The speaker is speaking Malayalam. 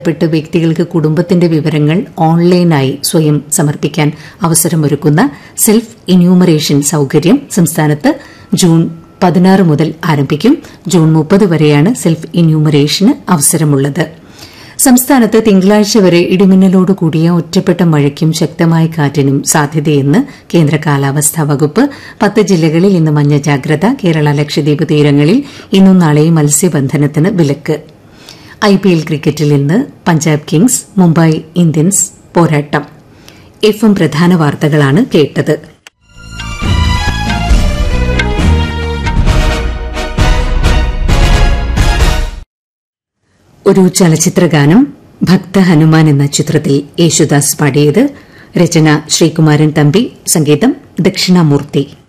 പ്പെട്ട് വ്യക്തികൾക്ക് കുടുംബത്തിന്റെ വിവരങ്ങൾ ഓൺലൈനായി സ്വയം സമർപ്പിക്കാൻ അവസരമൊരുക്കുന്ന സെൽഫ് എന്യൂമറേഷൻ സൌകര്യം സംസ്ഥാനത്ത് ജൂൺ പതിനാറ് മുതൽ ആരംഭിക്കും ജൂൺ മുപ്പത് വരെയാണ് സെൽഫ് എന്യൂമറേഷന് അവസരമുള്ളത് സംസ്ഥാനത്ത് തിങ്കളാഴ്ച വരെ ഇടിമിന്നലോട് കൂടിയ ഒറ്റപ്പെട്ട മഴയ്ക്കും ശക്തമായ കാറ്റിനും സാധ്യതയെന്ന് കേന്ദ്ര കാലാവസ്ഥാ വകുപ്പ് പത്ത് ജില്ലകളിൽ ഇന്ന് മഞ്ഞ ജാഗ്രത കേരള ലക്ഷദ്വീപ് തീരങ്ങളിൽ ഇന്നും നാളെയും മത്സ്യബന്ധനത്തിന് വിലക്ക് ഐപിഎൽ ക്രിക്കറ്റിൽ ഇന്ന് പഞ്ചാബ് കിങ്സ് മുംബൈ ഇന്ത്യൻസ് പോരാട്ടം എഫ് എം പ്രധാന വാർത്തകളാണ് കേട്ടത് ഒരു ചലച്ചിത്രഗാനം ഭക്ത ഹനുമാൻ എന്ന ചിത്രത്തിൽ യേശുദാസ് പാടിയത് രചന ശ്രീകുമാരൻ തമ്പി സംഗീതം ദക്ഷിണാമൂർത്തി